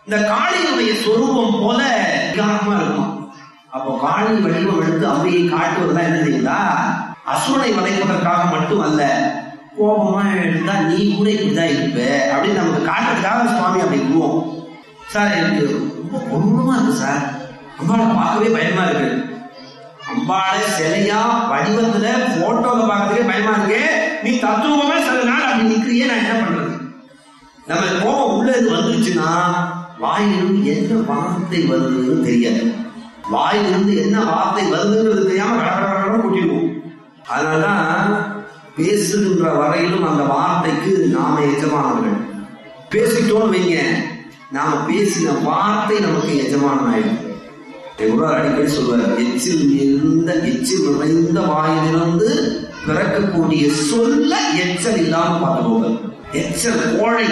இந்த காளியினுடைய சொரூபம் போல விகாரமா இருக்கும் அப்போ காளி வடிவம் எடுத்து அவையை காட்டுவதா என்ன செய்யுதா அசுரனை வதைப்பதற்காக மட்டும் அல்ல கோபமா இருந்தா நீ கூட இப்படிதான் இருப்ப அப்படின்னு நமக்கு காட்டுறதுக்காக சுவாமி அப்படி விடுவோம் சார் எனக்கு ரொம்ப கொடூரமா இருக்கு சார் அம்பாளை பார்க்கவே பயமா இருக்கு அம்பாளை சிலையா வடிவத்துல போட்டோல பார்க்கறதுக்கே பயமா இருக்கு நீ தத்துவமா சில நாள் அப்படி நிக்கிறியே நான் என்ன பண்றது நம்ம கோபம் உள்ள இது வந்துருச்சுன்னா வாயிலிருந்து என்ன வார்த்தை வருதுன்னு தெரியாது வாயிலிருந்து என்ன வார்த்தை வருதுங்கிறது தெரியாம கடற்கரை கொட்டிடுவோம் அதனாலதான் பேசுகின்ற வரையிலும் அந்த வார்த்தைக்கு நாம எஜமானவர்கள் பேசிட்டோம்னு வைங்க நாம பேசின வார்த்தை நமக்கு எஜமானம் ஆயிடும் எவ்வளவு அடிக்கடி சொல்வார் எச்சில் இருந்த எச்சில் நிறைந்த வாயிலிருந்து பிறக்கக்கூடிய சொல்ல எச்சல் இல்லாம பார்த்துக்கோங்க எச்சல் கோழை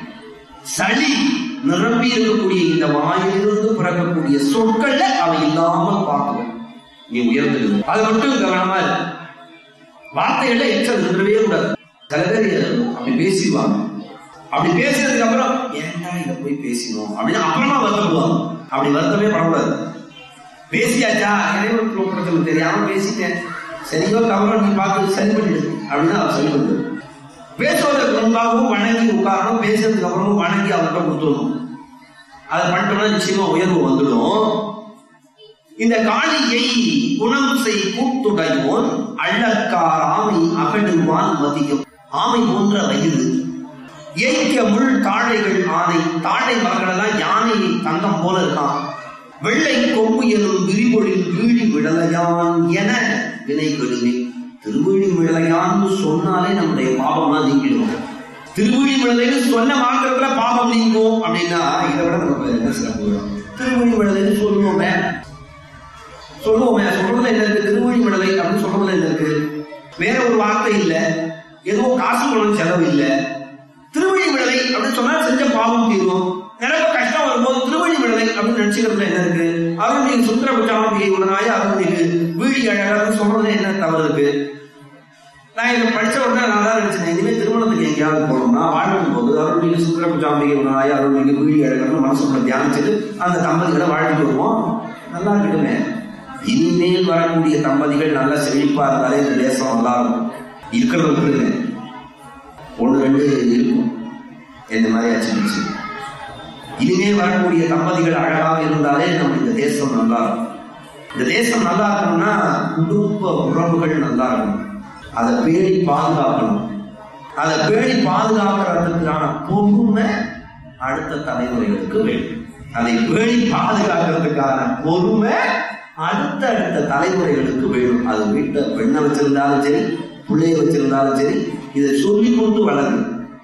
சளி நிரம்பி இருக்கக்கூடிய இந்த வாயிலிருந்து பிறக்கக்கூடிய சொற்கள்ல அவை இல்லாமல் பார்க்கணும் நீ உயர்ந்தது அது மட்டும் கவனமா இருக்கு வார்த்தைகள்ல எச்சல் நின்றவே கூடாது சில பேர் அப்படி பேசிடுவாங்க அப்படி பேசினதுக்கு அப்புறம் ஏன்டா இதை போய் பேசினோம் அப்படின்னு அப்புறமா வருத்தப்படுவாங்க அப்படி வருத்தமே படக்கூடாது பேசியாச்சா இறைவனுக்கு பிரச்சனை தெரியாம பேசிட்டேன் சரியோ தவறோ நீ பார்த்து சரி பண்ணிடு அப்படின்னு அவர் சொல்லி கொடுத்தாரு பேசுவதற்கு முன்பாகவும் வணங்கி உட்காரணும் பேசுறதுக்கு அப்புறமும் வணங்கி அவர்கிட்ட கொடுத்துடணும் அதை பண்ணிட்டோம்னா நிச்சயமா உயர்வு வந்துடும் இந்த காளியை குணம் செய் கூட்டுடையோன் அள்ளக்கார் ஆமை அகடுவான் மதியம் ஆமை போன்ற வயிறு ஏய்க்க முள் தாழைகள் ஆனை தாழை மரங்கள் எல்லாம் யானையை தங்கம் போல இருக்கான் வெள்ளை கொம்பு எனும் விரிபொழில் வீழி விடலையான் என வினை கெடுமே திருவிழி விடலையான்னு சொன்னாலே நம்முடைய பாவம்லாம் நீங்கிடும் திருவிழி விடலைன்னு சொன்ன மாத்திரத்துல பாவம் நீங்கும் அப்படின்னா இதை விட நமக்கு என்ன சிறப்பு வரும் திருவிழி விடலைன்னு சொல்லுவோமே சொல்லுவோமே சொல்றதுல என்ன இருக்கு திருவழி விடலை அப்படின்னு சொல்றதுல என்ன இருக்கு வேற ஒரு வார்த்தை இல்ல எதுவும் காசு பணம் செலவு இல்ல திருவழி விடலை அப்படின்னு சொன்னா செஞ்ச பாவம் தீரும் நினைப்ப கஷ்டம் வரும்போது திருவழி விடலை அப்படின்னு நினைச்சுக்கிறதுல என்ன இருக்கு அருள்மிகு சுந்தர புச்சாம்பிகை உடனாய அருள்மிகு வீழி அழகர்னு சொல்றதுல என்ன தவறு இருக்கு நான் இதை படிச்ச உடனே நான் தான் நினைச்சேன் இனிமே திருமணத்துக்கு எங்கேயாவது போகணும்னா வாழ்க்கும் போது அருள்மிகு சுந்தர புச்சாம்பிகை உடனாய அருள்மிகு வீழி அழகர்னு மனசுக்குள்ள தியானிச்சுட்டு அந்த தம்பதிகளை வாழ்ந்துட்டு வருவோம் நல்லா இருக்கட்டுமே இனிமேல் வரக்கூடிய தம்பதிகள் நல்ல செழிப்பா இருந்தாலே இந்த தேசம் நல்லா இருக்கும் இருக்கிறது இருக்குதுங்க ஒன்று ரெண்டு இருக்கும் இந்த மாதிரி ஆச்சு இனிமே வரக்கூடிய தம்பதிகள் அழகாக இருந்தாலே நம்ம இந்த தேசம் நல்லா இருக்கும் இந்த தேசம் நல்லா இருக்கணும்னா குடும்ப உறவுகள் நல்லா இருக்கணும் அதை பேணி பாதுகாக்கணும் அதை பேணி பாதுகாக்கிறதுக்கான பொறுமை அடுத்த தலைமுறைகளுக்கு வேண்டும் அதை பேணி பாதுகாக்கிறதுக்கான பொறுமை அடுத்த அடுத்த தலைமுறைகளுக்கு வேணும் அது வீட்டை பெண்ணை வச்சிருந்தாலும் சரி பிள்ளைய வச்சிருந்தாலும் சரி இதை சொல்லி கொண்டு வளரும்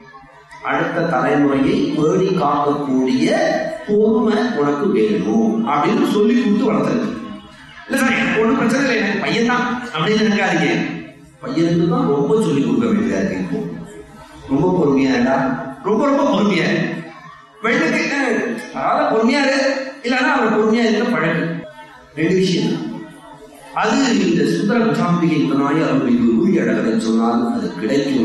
அடுத்த தலைமுறையை பேணி காக்கக்கூடிய பொறுமை உனக்கு வேணும் அப்படின்னு சொல்லி கொடுத்து வளர்த்துருக்கு இல்ல சார் எனக்கு ஒன்றும் பிரச்சனை இல்லை எனக்கு பையன் தான் அப்படின்னு நினைக்காதீங்க பையனுக்கு தான் ரொம்ப சொல்லி கொடுக்க வேண்டியதா இருக்கு இப்போ ரொம்ப பொறுமையா இருக்கா ரொம்ப ரொம்ப பொறுமையா இரு. பெண்ணுக்கு அஹ், அதாவது பொறுமையா இரு இல்லைன்னா அவர் பொறுமையா இருக்க பழகு ரெண்டு விஷயம் தான். அது இந்த சுந்தர குசாம்பிகை நாய் அவர்களுக்கு ஊழி அழகரை சொன்னால் அது கிடைக்கும்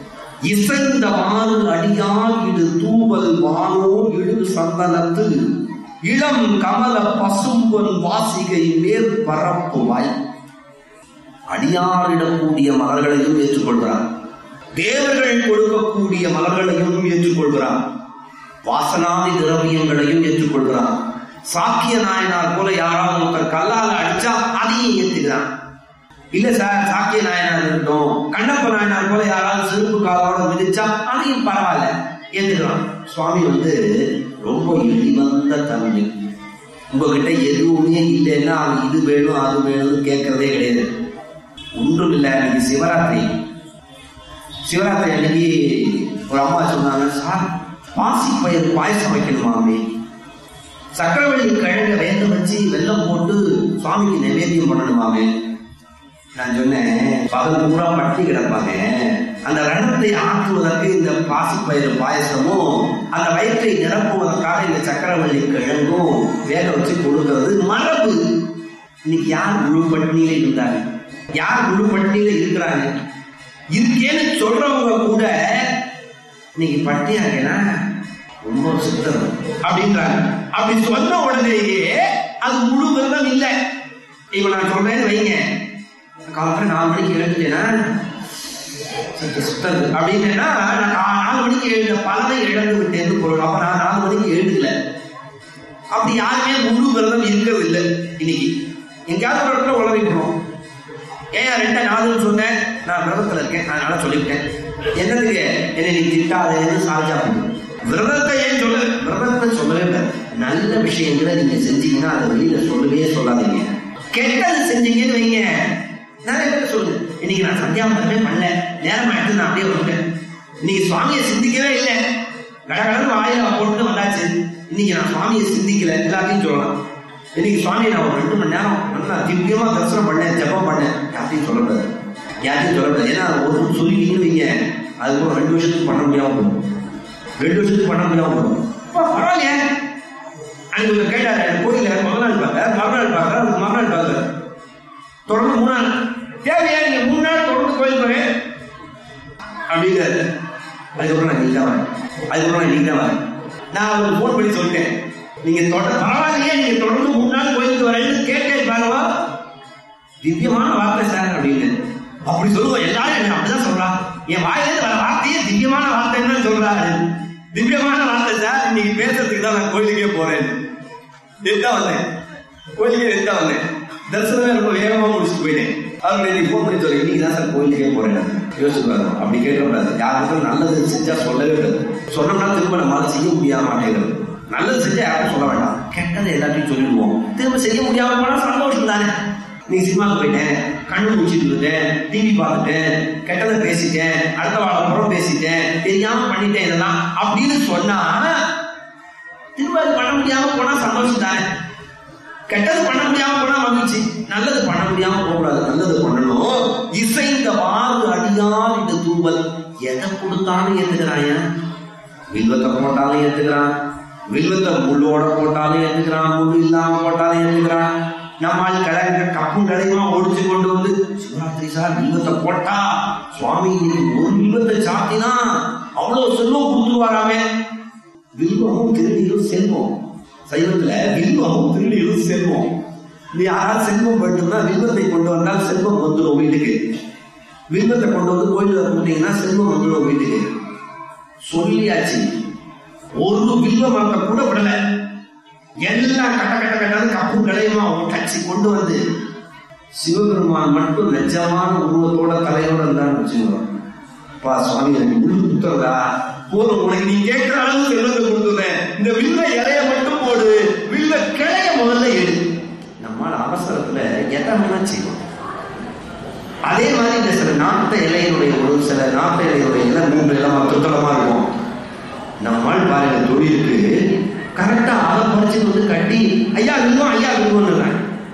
இசைந்தவாறு அடியால் இடு தூவல் வானோ இடு சந்தனத்து இளம் கமல பசும்பொன் வாசிகை மேற் பரப்புவாய் அடியாரிடக்கூடிய மலர்களையும் ஏற்றுக்கொள்கிறார் தேவர்கள் கொடுக்கக்கூடிய மலர்களையும் ஏற்றுக்கொள்கிறார் வாசனாதி திரவியங்களையும் ஏற்றுக்கொள்கிறார் சாக்கிய நாயனார் போல யாராவது ஒருத்தர் கல்லால அடிச்சா அதையும் ஏத்துக்கிறான் இல்ல சார் சாக்கிய நாயனார் இருக்கட்டும் கண்ணப்ப நாயனார் போல யாராவது செருப்பு காலோட மிதிச்சா அதையும் பரவாயில்ல ஏத்துக்கலாம் சுவாமி வந்து ரொம்ப இழிவந்த தன்மை உங்ககிட்ட எதுவுமே இல்லைன்னா அவன் இது வேணும் அது வேணும்னு கேட்கறதே கிடையாது ஒன்றும் இல்லை இன்னைக்கு சிவராத்திரி சிவராத்திரி அன்னைக்கு ஒரு அம்மா சொன்னாங்க சார் பாசி பயிர் பாயசம் வைக்கணுமாமே சக்கரவள்ளி கிழங்க வேக வச்சு வெல்லம் போட்டு சுவாமிக்கு நைவேத்தியம் பண்ணணுமாமே நான் சொன்னேன் பகல் பூரா பட்டி கிடப்பாங்க அந்த ரணத்தை ஆற்றுவதற்கு இந்த பாசிப்பயிறு பாயசமும் அந்த வயிற்றை நிரப்புவதற்காக இந்த சக்கரவள்ளி கிழங்கும் வேக வச்சு கொடுக்கிறது மரபு இன்னைக்கு யார் முழு பட்டினியில இருந்தாங்க யார் முழு பட்டினியில இருக்கிறாங்க இருக்கேன்னு சொல்றவங்க கூட இன்னைக்கு பட்டியா இருக்கேனா ரொம்ப சித்தர் அப்படின்றாங்க அப்படி சொன்ன உடனேயே அது முழு விரதம் இல்லை இப்ப நான் சொல்றேன்னு வைங்க காலத்துல நாலு மணிக்கு எழுந்துட்டேன்னா சற்று சுத்தது அப்படின்னா நான் கா- நாலு மணிக்கு எழுந்த பலனை இழந்து விட்டேன்னு பொருள் அப்ப நான் நாலு மணிக்கு எழுதுல அப்படி யாருமே முழு விரதம் இருக்கிறது இல்லை இன்னைக்கு எங்கேயாவது ஒரு இடத்துல உழவிக்கணும் ஏன் ரெண்டா நாலுன்னு சொன்னேன் நான் விரதத்துல இருக்கேன் அதனால சொல்லிவிட்டேன் என்னதுக்கு என்னை நீ திட்டாதேன்னு சாஜா பண்ணு விரதத்தை ஏன் சொல்ல விரதத்தை சொல்லவே இல்லை நல்ல விஷயங்களை நீங்க செஞ்சீங்கன்னா அதை வெளியில சொல்லவே சொல்லாதீங்க கெட்டது செஞ்சீங்கன்னு வைங்க நிறைய பேர் சொல்லுங்க இன்னைக்கு நான் சந்தியாவந்தனமே பண்ணல நேரம் ஆயிட்டு நான் அப்படியே வந்துட்டேன் இன்னைக்கு சுவாமியை சிந்திக்கவே இல்லை கடகடன்னு வாயில போட்டு வந்தாச்சு இன்னைக்கு நான் சுவாமியை சிந்திக்கல எல்லாத்தையும் சொல்லலாம் இன்னைக்கு சுவாமி நான் ஒரு ரெண்டு மணி நேரம் நல்லா திவ்யமா தரிசனம் பண்ணேன் ஜெபம் பண்ணேன் யார்ட்டையும் சொல்லக்கூடாது யார்ட்டையும் சொல்லக்கூடாது ஏன்னா ஒரு சொல்லிட்டீங்கன்னு வைங்க அது ஒரு ரெண்டு வருஷத்துக்கு பண்ண முடியாம போகும் ரெண்டு வருஷத்துக்கு பண்ண முடியாம போகும் அப்பா, பரவாயில்லையே அன்னைக்கு இவர் கேட்டாரு கோயில முதல் நாள் பார்க்க மறுநாள் பார்க்க அதுக்கு மறுநாள் பார்க்க தொடர்ந்து மூணு நாள் தேவையா நீங்க மூணு நாள் தொடர்ந்து கோயில் போறேன் அப்படின்னாரு அதுக்கப்புறம் நான் நீங்க வரேன் அதுக்கப்புறம் நான் நீங்க வரேன் நான் அவருக்கு ஃபோன் பண்ணி சொல்லிட்டேன் நீங்க தொடர் பரவாயில்லையே நீங்க தொடர்ந்து மூணு நாள் கோயிலுக்கு வரேன்னு கேட்டேன் பாருவா திவ்யமான வார்த்தை சார் அப்படின்னு அப்படி சொல்லுவோம் எல்லாரும் என்ன அப்படிதான் சொல்றா என் வாயிலிருந்து வர வார்த்தையே திவ்யமான வார்த்தைன்னு தான் சொல்றாரு திவ்யமான வார்த்தை சார் இன்னைக்கு பேசுறதுக்கு தான் நான் கோயிலுக்கே போறேன் எதுதான் வந்தேன் கோயிலுக்கே எதுதான் வந்தேன் தரிசனமே ரொம்ப வேகமா முடிச்சுட்டு போயிட்டேன் அவர் இன்னைக்கு ஃபோன் பண்ணி சொல்லி இன்னைக்கு தான் சார் கோயிலுக்கே போறேன் நான். யோசிச்சு பாருங்க அப்படி கேட்கக்கூடாது யாருக்கும் நல்லது செஞ்சா சொல்லவே கூடாது சொன்னோம்னா திரும்ப நம்மளால செய்ய முடியாம மாட்டேங்கிறது நல்லது செஞ்சா யாரும் சொல்ல வேண்டாம் கெட்டதை எல்லாத்தையும் சொல்லிடுவோம் திரும்ப செய்ய முடியாம போனா சந்தோஷம் தானே நீ சினிமாவுக்கு போயிட்டேன் கண்ணு முடிச்சிட்டு இருந்தேன் டிவி பார்த்துட்டேன் கெட்டதை பேசிட்டேன் அடுத்த வாரம் புறம் பேசிட்டேன் தெரியாம பண்ணிட்டேன் இதெல்லாம் அப்படின்னு சொன்னா திரும்ப அது பண்ண முடியாம போனா சந்தோஷம் தானே கெட்டது பண்ண முடியாம போனா மகிழ்ச்சி நல்லது பண்ண முடியாம போகக்கூடாது நல்லது பண்ணணும் இசைந்த வாறு அடியார் இந்த தூவல் எதை கொடுத்தாலும் ஏத்துக்கிறான் வில்வத்தை போட்டாலும் ஏத்துக்கிறான் வில்வத்தை முள்ளோட போட்டாலும் ஏத்துக்கிறான் முள்ளு இல்லாம போட்டாலும் ஏத்துக்கிறான் நம்மால் கலங்க கப்பும் கலையுமா ஒடிச்சு கொண்டு வந்து சிவராத்திரி சார் வில்வத்தை போட்டா சுவாமி இன்னைக்கு ஒரு வில்வத்தை சாத்தினா அவ்வளவு செல்வம் கொடுத்துருவாராமே வில்வமும் திருநீரும் செல்வம் சைவத்துல வில்வமும் திருநீரும் செல்வம் நீ யாராவது செல்வம் வேண்டும்னா வில்வத்தை கொண்டு வந்தால் செல்வம் வந்துடும் வீட்டுக்கு வில்வத்தை கொண்டு வந்து கோயில்ல கொடுத்தீங்கன்னா செல்வம் வந்துடும் வீட்டுக்கு சொல்லியாச்சு ஒரு வில்வ மரத்தை கூட விடல எல்லாம் கட்ட கட்ட கட்டாது கப்பும் கலையுமா கட்சி கொண்டு வந்து சிவபெருமான் மட்டும் நிஜமான உருவத்தோட தலையோட இருந்தான்னு வச்சுக்கோங்க பா சுவாமி எனக்கு உள்ள கொடுத்துறதா போதும் உனக்கு நீ கேட்கிற அளவு செல்வத்தை கொடுத்துறேன் இந்த வில்ல இலைய மட்டும் போடு வில்ல கிளைய முதல்ல எடு நம்மால் அவசரத்துல எதை வேணா செய்வோம் அதே மாதிரி இந்த சில நாட்டு இலையினுடைய ஒரு சில நாட்டு இலையுடைய இலை மூன்று இலமா துத்தலமா இருக்கும் நம்மால் பாருங்க தொழிலுக்கு கரெக்டா அதை பறிச்சுட்டு வந்து கட்டி ஐயா வில்வம் ஐயா வில்வம்னு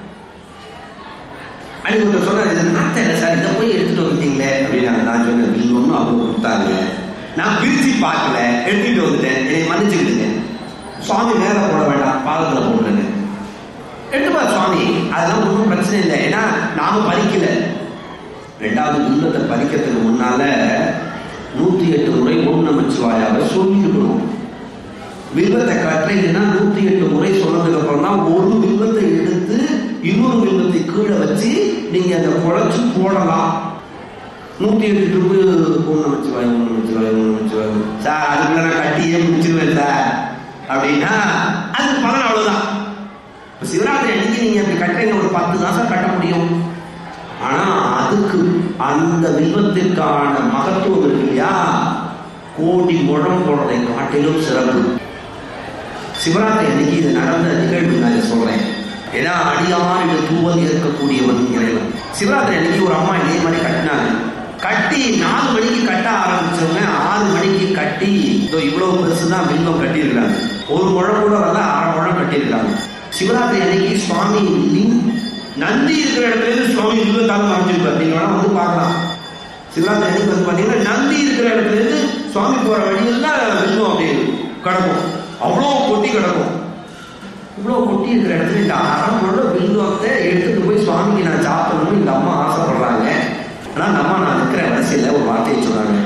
அன்னைக்கு ஒருத்தர் சொன்னார் இது நாத்த இல்லை சார் இதை போய் எடுத்துட்டு வந்துட்டீங்களே அப்படின்னாங்க நான் சொன்னேன் வில்வம்னு அவங்க கொடுத்தாங்க நான் பிரிச்சு பார்க்கல எடுத்துட்டு வந்துட்டேன் என்னை மன்னிச்சுக்கிட்டுங்க சுவாமி மேல போட வேண்டாம் பாதத்துல போடுறேங்க எடுத்துப்பா சுவாமி அதெல்லாம் ஒன்றும் பிரச்சனை இல்லை ஏன்னா நாம பறிக்கல ரெண்டாவது வில்லத்தை பறிக்கிறதுக்கு முன்னால நூத்தி எட்டு முறை ஓம் நமச்சிவாயாவை சொல்லியிருக்கணும் வில்வத்தை கட்டுறீங்கன்னா நூத்தி எட்டு முறை சொன்னதுக்கு அப்புறம் தான் ஒரு வில்வத்தை எடுத்து இன்னொரு வில்வத்தை கீழே வச்சு நீங்க அந்த குழைச்சு போடலாம் நூத்தி எட்டு ட்ரிப்பு ஓம் நமச்சிவாய் ஓம் நமச்சிவாய் ஓம் நமச்சிவாய் சார் அதுக்குள்ள நான் கட்டியே முடிச்சிருவேன் சார் அப்படின்னா அது பலன் அவ்வளவுதான் இப்ப சிவராத்திரி அன்னைக்கு நீங்க அப்படி கட்டுறீங்க ஒரு பத்து தான் சார் கட்ட முடியும் ஆனா அதுக்கு அந்த வில்வத்திற்கான மகத்துவம் இருக்கு இல்லையா கோடி முழம் போடுறதை காட்டிலும் சிறப்பு சிவராத்திரி அன்னைக்கு இது நடந்த நிகழ்வு நான் சொல்றேன் ஏன்னா அடியார் இது தூவல் இருக்கக்கூடியவன் இறைவன் சிவராத்திரி அன்னைக்கு ஒரு அம்மா இதே மாதிரி கட்டினாங்க கட்டி நாலு மணிக்கு கட்ட ஆரம்பிச்சவங்க ஆறு மணிக்கு கட்டி இதோ இவ்வளவு பெருசு தான் வில்வம் கட்டியிருக்காங்க ஒரு முழம் கூட வரல அரை முழம் கட்டியிருக்காங்க சிவராத்திரி அன்னைக்கு சுவாமி லிங் நந்தி இருக்கிற இடத்துல இருந்து சுவாமி வில்வத்தாலும் மறைஞ்சிருப்பார் நீங்க வேணா வந்து பார்க்கலாம் சிவராத்திரி அன்னைக்கு வந்து பாத்தீங்கன்னா நந்தி இருக்கிற இடத்துல இருந்து சுவாமி போற வழியெல்லாம் வில்வம் அப்படியே கிடக்கும் அவ்வளோ கொட்டி கிடக்கும் இவ்வளோ கொட்டி இருக்கிற இடத்துல இந்த அரை முழு வில்வத்தை எடுத்துட்டு போய் சுவாமிக்கு நான் சாப்பிடணும்னு இந்த அம்மா ஆசைப்படுறாங்க ஆனா இந்த அம்மா நான் இருக்கிற வரிசையில் ஒரு வார்த்தையை சொன்னாங்க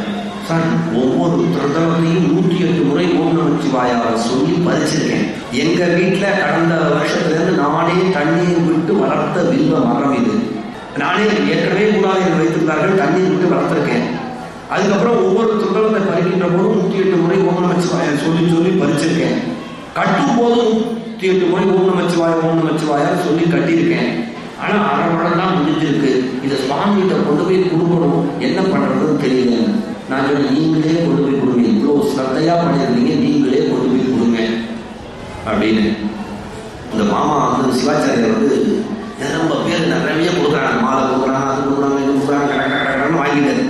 சார் ஒவ்வொரு தடவையும் நூற்றி எட்டு முறை ஓம் நமச்சிவாயாவை சொல்லி பறிச்சிருக்கேன் எங்க வீட்டுல கடந்த வருஷத்துல இருந்து நானே தண்ணீர் விட்டு வளர்த்த வில்வ மரம் இது நானே ஏற்கனவே மூலாதையில் வைத்திருந்தார்கள் தண்ணீர் விட்டு வளர்த்திருக்கேன் அதுக்கப்புறம் ஒவ்வொரு துண்டத்தை பறிக்கின்ற போதும் நூற்றி எட்டு முறை ஓம் நமச்சிவாயா சொல்லி சொல்லி பறிச்சிருக்கேன் கட்டும் போதும் நூற்றி எட்டு முறை ஓம் நமச்சிவாயா ஓம் நமச்சிவாயா சொல்லி கட்டியிருக்கேன் ஆனா அரை மடம் தான் முடிஞ்சிருக்கு இதை சுவாமிகிட்ட கொண்டு போய் கொடுக்கணும் என்ன பண்றதுன்னு தெரியல நான் சொன்னேன் நீங்களே கொண்டு போய் கொடுங்க இவ்வளவு ஸ்ரத்தையா பண்ணியிருந்தீங்க நீங்களே கொண்டு போய் கொடுங்க அப்படின்னு இந்த மாமா வந்து சிவாச்சாரியர் வந்து ரொம்ப பேர் நிறைய கொடுக்குறாங்க மாலை கொடுக்குறாங்க அது கொடுக்குறாங்க இது கொடுக்குறாங்க கடை கடை கடைன்னு வாங்கிட்டாரு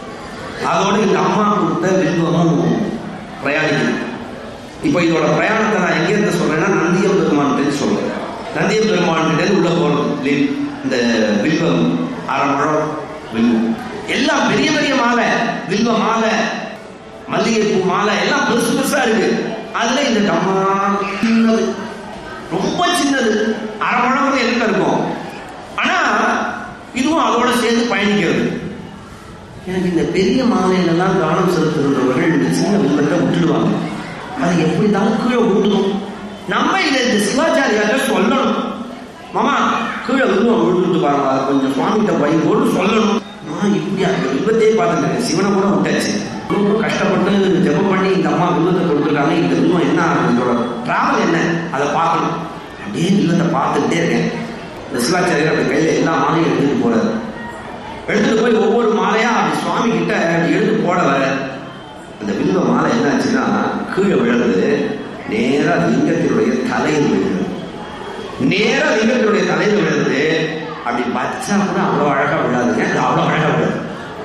அதோட இந்த அம்மா கொடுத்த வில்வமும் பிரயாணிக்குது இப்போ இதோட பிரயாணத்தை நான் எங்கே இருந்து சொல்றேன்னா நந்திய பெருமான் சொல்றேன் நந்திய பெருமான் கிட்ட உள்ள போறது இந்த வில்வம் அரை முழம் வில்வம் எல்லாம் பெரிய பெரிய மாலை வில்வ மாலை மல்லிகைப்பூ மாலை எல்லாம் பெருசு பெருசா இருக்கு அதுல இந்த டம்மா சின்னது ரொம்ப சின்னது அரை முழம் என்ன இருக்கும் ஆனா இதுவும் அதோட சேர்ந்து பயணிக்கிறது எனக்கு இந்த பெரிய மாலையிலெல்லாம் கவனம் செலுத்துகின்றவர்கள் இந்த சின்ன வில்லத்தை விட்டுடுவாங்க அது எப்படி தான் கீழே விழுந்துடும் நம்ம இதை இந்த சிவாச்சாரியாட்ட சொல்லணும் மாமா கீழே வில்வம் விழுந்து பாருங்க அதை கொஞ்சம் சுவாமிகிட்ட வைங்கோன்னு சொல்லணும் நான் இப்படி அந்த வில்வத்தையே பார்த்துருக்கேன் சிவனை கூட விட்டாச்சு ரொம்ப கஷ்டப்பட்டு ஜெபம் பண்ணி இந்த அம்மா வில்வத்தை கொடுத்துருக்காங்க இந்த வில்வம் என்ன ஆகுது இதோட டிராவல் என்ன அதை பார்க்கணும் அப்படியே வில்வத்தை பார்த்துக்கிட்டே இருக்கேன் இந்த சிவாச்சாரியர் அப்படி கையில் எல்லா மாலையும் எடுத்துட்டு போறாரு எடுத்துட்டு போய் ஒவ்வொரு மாலையா அப்படி சுவாமி கிட்ட அப்படி எடுத்து போட வர அந்த வில்வ மாலை என்னாச்சுன்னா கீழே விழுந்து நேரா லிங்கத்தினுடைய தலையில் விழுது நேரா லிங்கத்தினுடைய தலையில் விழுந்து அப்படி பச்சா கூட அவ்வளோ அழகா விழாதுங்க அது அவ்வளோ அழகா விழாது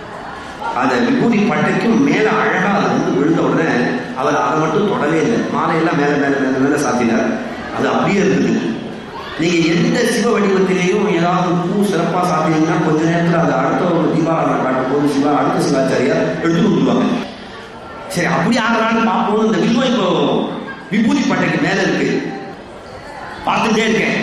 அந்த விபூதி பட்டைக்கும் மேல அழகா அது வந்து விழுந்த உடனே அவர் அதை மட்டும் தொடவே இல்லை மாலையெல்லாம் மேல மேல மேல மேல சாத்தினார் அது அப்படியே இருக்குது நீங்க எந்த சிவ வடிவத்திலேயும் ஏதாவது பூ சிறப்பா சாப்பிட்டீங்கன்னா கொஞ்ச நேரத்துல அது அடுத்த ஒரு தீபாவளி காட்டும் போது சிவா அடுத்த சிவாச்சாரியார் எடுத்து கொடுத்துருவாங்க சரி அப்படி ஆகலான்னு பார்ப்போம் இந்த வில்வம் இப்போ விபூதி பட்டைக்கு மேல இருக்கு பார்த்துட்டே இருக்கேன்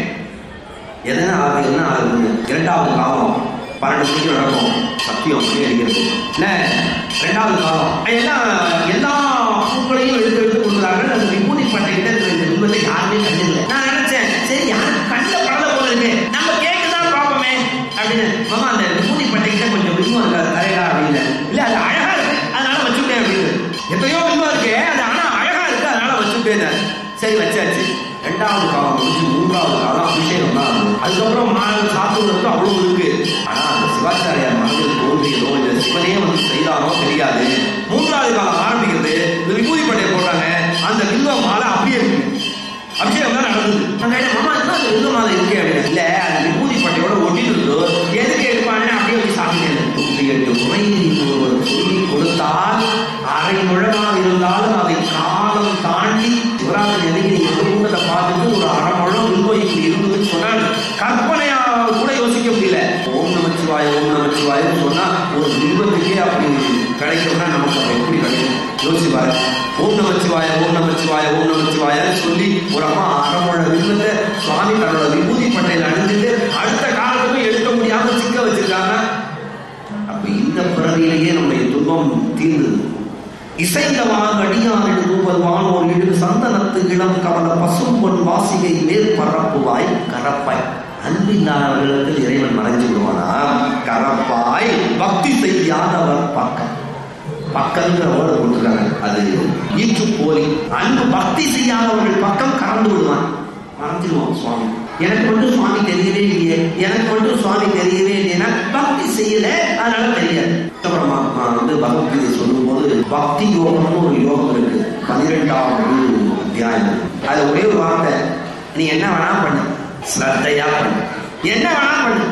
எதனா ஆகுது என்ன ஆகுது இரண்டாவது காலம் பன்னெண்டு மணிக்கு நடக்கும் சத்தியம் அப்படியே அடிக்கிறது என்ன ரெண்டாவது காலம் எல்லாம் எல்லா பூக்களையும் எடுத்து எடுத்து கொடுக்குறாங்க அந்த விபூதி பட்டைகிட்ட இந்த விபத்தை யாருமே கண்டில்லை நான் நினைச்சேன் சரி யாரும் கண்ணில் படல போல இருக்கு நம்ம கேட்குதான் பார்ப்போமே அப்படின்னு மாமா அந்த விபூதி பட்டைகிட்ட கொஞ்சம் வில்வம் இருக்காது தரையா அப்படின்னு இல்ல அது அழகா இருக்கு அதனால வச்சுட்டேன் அப்படின்னு எத்தனையோ வில்வம் இருக்கு அது ஆனா அழகா இருக்கு அதனால வச்சுட்டேன் சரி வச்சாச்சு ரெண்டாவது காலம் முடிஞ்சு மூன்றாவது காலம் அபிஷேகம் தான் ஆகுது அதுக்கப்புறம் மாணவன் சாப்பிடுறதுக்கு அவ்வளவு இருக்கு ஆனா அந்த சிவாச்சாரியார் மனதில் தோன்றியதோ இந்த சிவனே வந்து செய்தாரோ தெரியாது மூன்றாவது காலம் ஆரம்பிக்கிறது இந்த விபூதி பட்டையை போட்டாங்க அந்த வில்வ மாலை அப்படியே இருக்கு அபிஷேகம் தான் நடந்தது நான் கேட்டேன் மாமா என்ன அந்த வில்வ மாலை இருக்கு அப்படின்னு இல்ல அந்த விபூதி பட்டையோட ஒட்டிட்டு இருந்தோ எதுக்கு எடுப்பாங்க அப்படியே வச்சு சாப்பிட்டேன் நூற்றி எட்டு முறை ஒருவர் சொல்லி கொடுத்தால் அரை முழமாக இருந்தாலும் அதை காலம் தாண்டி சிவராத்திரி அன்னைக்கு நீங்க குடும்பத்தை பார்த்துட்டு ஒரு அரை முழம் வில்வம் இப்படி இருந்ததுன்னு சொன்னால் கற்பனையா கூட யோசிக்க முடியல ஓம் நமச்சிவாய ஓம் நமச்சிவாயன்னு சொன்னா ஒரு வில்வத்துக்கே அப்படி கிடைக்கும்னா நமக்கு அப்ப எப்படி கிடைக்கும் யோசிச்சு பாரு ஓம் நமச்சிவாய ஓம் நமச்சிவாய ஓம் நமச்சிவாயன்னு சொல்லி ஒரு அம்மா அரை முழ வில்வத்தை சுவாமி தன்னோட விபூதி பட்டையில் அணிஞ்சிட்டு அடுத்த காலத்துக்கும் எடுக்க முடியாம சிக்க வச்சிருக்காங்க அப்ப இந்த பிறவியிலேயே நம்முடைய துன்பம் தீர்ந்தது இசைந்தவான் அடியாரிடு தூவல்வான் ஒரு இடு சந்தனத்து இளம் கவல பசும்பொன் வாசிகை மேல் பரப்புவாய் கரப்பாய் அன்பில்லாதவர்களுக்கு இறைவன் மறைஞ்சு விடுவானா கரப்பாய் பக்தி செய்யாதவர் பக்கம் பக்கம்ங்கிற வேர்டு கொடுத்துருக்காங்க அது ஈற்று போலி அன்பு பக்தி செய்யாதவர்கள் பக்கம் கறந்து விடுவான் மறைஞ்சிடுவான் சுவாமி எனக்கு மட்டும் சுவாமி தெரியவே இல்லையே எனக்கு மட்டும் சுவாமி தெரியவே இல்லைன்னா பக்தி செய்யல அதனால தெரியாது அப்புறமா நான் வந்து பகவத்கீதை சொல்லும்போது பக்தி யோகம்னு ஒரு யோகம் இருக்கு பன்னிரெண்டாவது அத்தியாயம் அது ஒரே ஒரு வார்த்தை நீ என்ன வேணா பண்ணு ஸ்ரத்தையா பண்ணு என்ன வேணா பண்ணு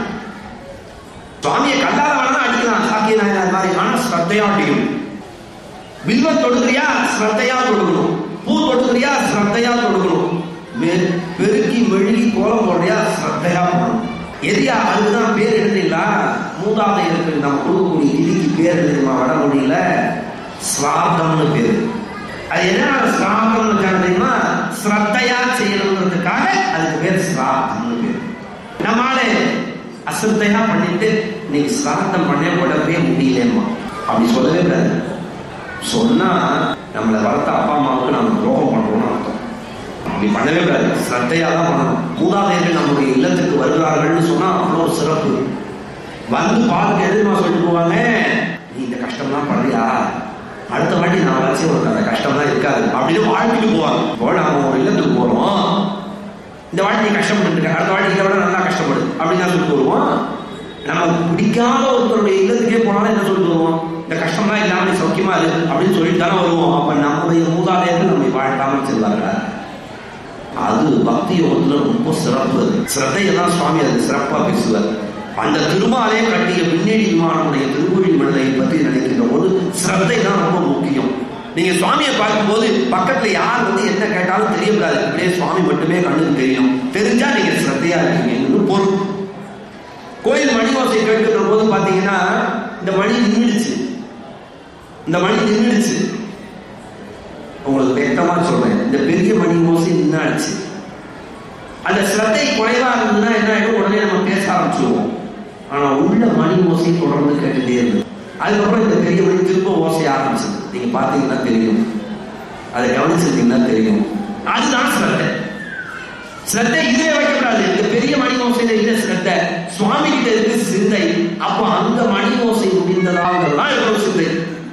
சுவாமியை கண்டாத வேணா அடிக்கலாம் சாக்கிய நாயனார் மாதிரி ஆனா ஸ்ரத்தையா அடிக்கணும் வில்வம் தொடுக்கிறியா ஸ்ரத்தையா தொடுக்கணும் பூ தொடுக்கிறியா ஸ்ரத்தையா தொடுக்கணும் மெ- பெருக்கி மெழுகி கோலம் போடுறியா ஸ்ரத்தையா போடணும் எதியா அதுக்குதான் பேர் எழுதுங்களா மூதாதையருக்கு நம்ம கொடுக்கக்கூடிய திதிக்கு பேர் எழுதுமா வடமொழியில ஸ்ராத்தம்னு பேரு அது என்ன ஸ்ராத்தம்னு இருக்காங்க தெரியுமா ஸ்ரத்தையா செய்யணுங்கிறதுக்காக அதுக்கு பேர் ஸ்ராத்தம்னு பேர் நம்மாலே அசிரத்தையா பண்ணிட்டு இன்னைக்கு ஸ்ராத்தம் பண்ண உடம்பே முடியலம்மா அப்படி சொல்லவே கூடாது சொன்னா நம்மளை வளர்த்த அப்பா அம்மாவுக்கு நம்ம துரோகம் பண்றோம்னு அர்த்தம் அப்படி பண்ணவே கூடாது ஸ்ரத்தையா தான் பண்ணணும் மூதாதையர்கள் நம்முடைய இல்லத்துக்கு வருகிறார்கள்னு சொன்னா அவ்வளோ ஒரு சிறப்பு வந்து பார்த்து எதுமா சொல்லிட்டு போவாங்க நீ இந்த கஷ்டம்லாம் படுறியா அடுத்த வாட்டி நான் வச்சு உனக்கு அந்த கஷ்டம்லாம் இருக்காது அப்படின்னு வாழ்த்துட்டு போவாங்க இப்போ நம்ம ஒரு இல்லத்துக்கு போறோம் இந்த வாட்டி நீ கஷ்டப்பட்டு இருக்க அடுத்த வாட்டி இதை விட நல்லா கஷ்டப்படு அப்படின்னு தான் சொல்லிட்டு வருவோம் நமக்கு பிடிக்காத ஒருத்தருடைய இல்லத்துக்கே போனாலும் என்ன சொல்லிட்டு வருவோம் இந்த கஷ்டம்லாம் இல்லாம நீ சௌக்கியமா இரு அப்படின்னு சொல்லிட்டு தானே வருவோம் அப்ப நம்முடைய மூதாதையர்கள் நம்மை வாழ்த்தாமல் செல்வார்கள் அது பக்தி யோகத்துல ரொம்ப சிறப்பு சிரத்தையை தான் சுவாமி அது சிறப்பா பேசுவார் அந்த திருமாலே கட்டிய விண்ணேடி விமானமுடைய திருவொழி மனிதை பற்றி நினைக்கின்ற போது சிரத்தை தான் ரொம்ப முக்கியம் நீங்க சுவாமியை பார்க்கும்போது பக்கத்துல யார் வந்து என்ன கேட்டாலும் தெரியக்கூடாது அப்படியே சுவாமி மட்டுமே கண்ணுக்கு தெரியும் தெரிஞ்சா நீங்க சிரத்தையா இருக்கீங்கன்னு பொருள் கோயில் மணி ஓசை கேட்கின்ற போது பாத்தீங்கன்னா இந்த மணி நின்றுடுச்சு இந்த மணி நின்றுடுச்சு உங்களுக்கு வெட்டமா சொல்றேன் இந்த பெரிய மணி ஓசை நின்னாடுச்சு அந்த சிரத்தை குறைவா இருந்ததுன்னா என்ன ஆயிடும் உடனே நம்ம பேச ஆரம்பிச்சிருவோம் ஆனா உள்ள மணி ஓசை தொடர்ந்து கேட்டுட்டே இருந்தது அதுக்கப்புறம் இந்த பெரிய மணி திரும்ப ஓசை ஆரம்பிச்சது நீங்க பாத்தீங்கன்னா தெரியும் அதை கவனிச்சிருந்தீங்கன்னா தெரியும் அதுதான் சிரத்தை சிரத்தை இதே வைக்கக்கூடாது இந்த பெரிய மணி ஓசையில இல்ல சிரத்தை சுவாமி கிட்ட இருக்கு சிந்தை அப்ப அந்த மணி ஓசை முடிந்ததாக எவ்வளவு சிந்தை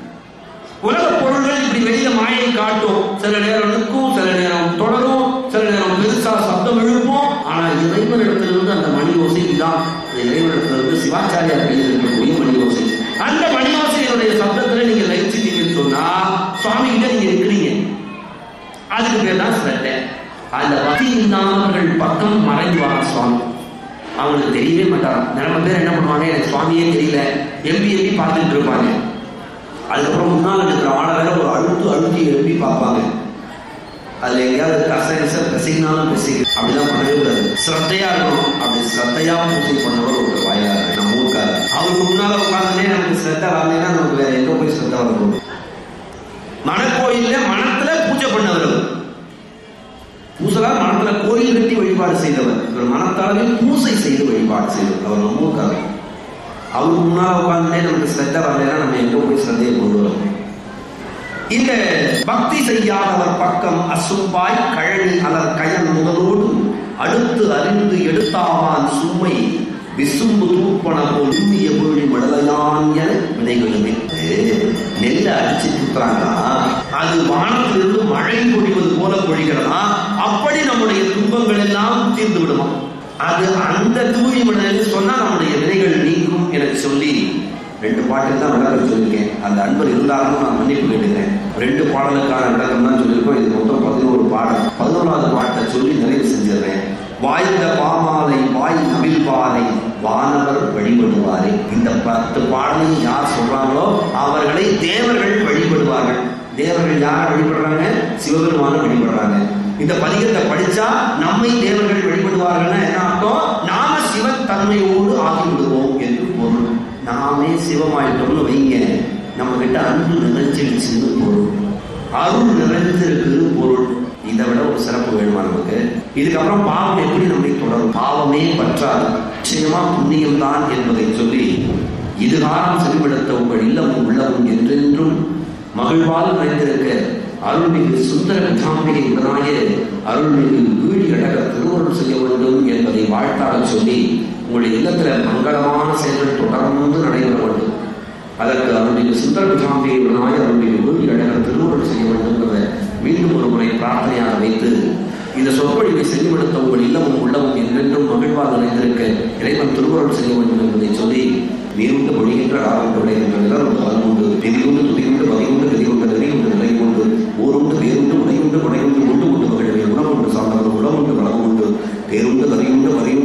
உலக பொருள்கள் இப்படி வெளியில மாயை காட்டும் சில நேரம் நிற்கும் சில நேரம் தொடரும் சில நேரம் பெருசா சப்தம் எழுப்போம் ஆனா இறைவனிடத்திலிருந்து அந்த மணி ஓசை தான் அந்த இறைவனிடத்திலிருந்து சிவாச்சாரியார் கையில் இருக்கக்கூடிய மணி ஓசை அந்த மணி ஓசையினுடைய சப்தத்துல நீங்க லயிச்சிட்டீங்கன்னு சொன்னா சுவாமி கிட்ட நீங்க இருக்கிறீங்க அதுக்கு பேர் தான் சிரத்தை அந்த பக்தி இல்லாதவர்கள் பக்கம் மறைஞ்சுவாங்க சுவாமி அவங்களுக்கு தெரியவே மாட்டாங்க நிறைய பேர் என்ன பண்ணுவாங்க எனக்கு சுவாமியே தெரியல எம்பி எம்பி பார்த்துட்டு இருப்பாங்க அதுக்கப்புறம் முன்னால் இருக்கிற ஆளரை ஒரு அழுத்து அழுத்தி எழுப்பி பார்ப்பாங்க அதுல எங்கேயாவது கசகச பெசிக்கினாலும் பெசிக்க அப்படிலாம் பண்ணவே கூடாது சிரத்தையா இருக்கணும் அப்படி சிரத்தையா பூஜை பண்ணவர் ஒரு வாயாரு நம்ம ஊருக்காரு அவருக்கு முன்னால உட்கார்ந்தே நமக்கு சிரத்தை வரலைன்னா நமக்கு வேற எங்க போய் சிரத்தை வரணும் மனக்கோயில்ல மனத்துல பூஜை பண்ணவர் அவர். பூசலா மனத்துல கோயில் கட்டி வழிபாடு செய்தவர் இவர் மனத்தாலே பூசை செய்து வழிபாடு செய்தவர் அவர் நம்ம ஊருக்காரர் அவருக்கு முன்னால உட்கார்ந்தே நமக்கு சிரத்தை வரலைன்னா நம்ம எங்க போய் சிரத்தையை கொண்டு வரோம் இந்த பக்தி செய்யாதவர் பக்கம் அசும்பாய் கழனி அலர் கயன் முதலோடு அடுத்து அறிந்து எடுத்தாவான் சும்மை விசும்பு தூப்பன போல் இந்திய வீழி மடலையான் என வினைகளுமே நெல்ல அடிச்சு தூக்குறாங்கன்னா அது வானத்திலிருந்து மழை பொழிவது போல பொழிகிறதா அப்படி நம்முடைய துன்பங்கள் எல்லாம் தீர்ந்து விடுமா அது அந்த தூய் மடல் சொன்னா நம்முடைய வினைகள் நீங்கும் என சொல்லி ரெண்டு பாட்டுக்கு தான் விளக்கம் சொல்லியிருக்கேன் அந்த அன்பர் இருந்தாலும் நான் மன்னிப்பு கேட்டுக்கிறேன் ரெண்டு பாடலுக்கான விளக்கம் தான் சொல்லியிருக்கோம் இது மொத்தம் பதினோரு பாடல் பதினோராவது பாட்டை சொல்லி நிறைவு செஞ்சிடுறேன் வாய்ந்த பாமாலை வாய் நபில்பாலை வானவர் வழிபடுவாரே இந்த பத்து பாடலையும் யார் சொல்றாங்களோ அவர்களை தேவர்கள் வழிபடுவார்கள் தேவர்கள் யாரை வழிபடுறாங்க சிவபெருமான வழிபடுறாங்க இந்த பதிகத்தை படிச்சா நம்மை தேவர்கள் வழிபடுவார்கள்னா என்ன அர்த்தம் நாம சிவத்தன்மையோடு ஆகிவிடுவோம் என்று பொருள் நாமே சிவமாயிட்டோம்னு வைங்க நம்ம கிட்ட அன்பு நிறைஞ்சிடுச்சுன்னு பொருள் அருள் நிறைஞ்சிருக்குன்னு பொருள் இதை விட ஒரு சிறப்பு வேணுமா நமக்கு இதுக்கப்புறம் பாவம் எப்படி நம்மை தொடரும் பாவமே பற்றாது நிச்சயமா புண்ணியம் தான் என்பதை சொல்லி இதுகாரம் செவிப்படுத்த உங்கள் இல்லமும் உள்ளமும் என்றென்றும் மகிழ்வால் நிறைந்திருக்க அருள்மிகு சுந்தர பிதாம்பிகை உடனாய அருள்மிகு வீழி அழக திருவருள் செய்ய வேண்டும் என்பதை வாழ்த்தாக சொல்லி உங்களுடைய இல்லத்துல மங்களமான செயல்கள் தொடர்ந்து நடைபெற வேண்டும் அதற்கு அருள்மிகு சுந்தர பிதாம்பிகை உடனாய அருள்மிகு வீழி அழக திருவருள் செய்ய வேண்டும் என்பதை மீண்டும் ஒரு முறை பிரார்த்தனையாக வைத்து இந்த சொற்பொழிவை செவிப்படுத்த உங்கள் இல்லமும் உள்ளமும் என்றென்றும் மகிழ்வாக நிறைந்திருக்க இறைவன் திருவருள் செய்ய வேண்டும் என்பதை சொல்லி நீருண்டு மொழிகின்ற ராகங்கள் உடைகின்ற நிலரும் பலம் உண்டு நெறியுண்டு துதியுண்டு வகையுண்டு நெறியுண்டு நெறியுண்டு நிலை உண்டு ஊருண்டு வேறுண்டு உடையுண்டு குடையுண்டு உண்டு உண்டு மகிழவே உணவுண்டு சார்ந்தவர் உணவுண்டு வளமுண்டு பேருண்டு கரியுண்டு வரையுண்டு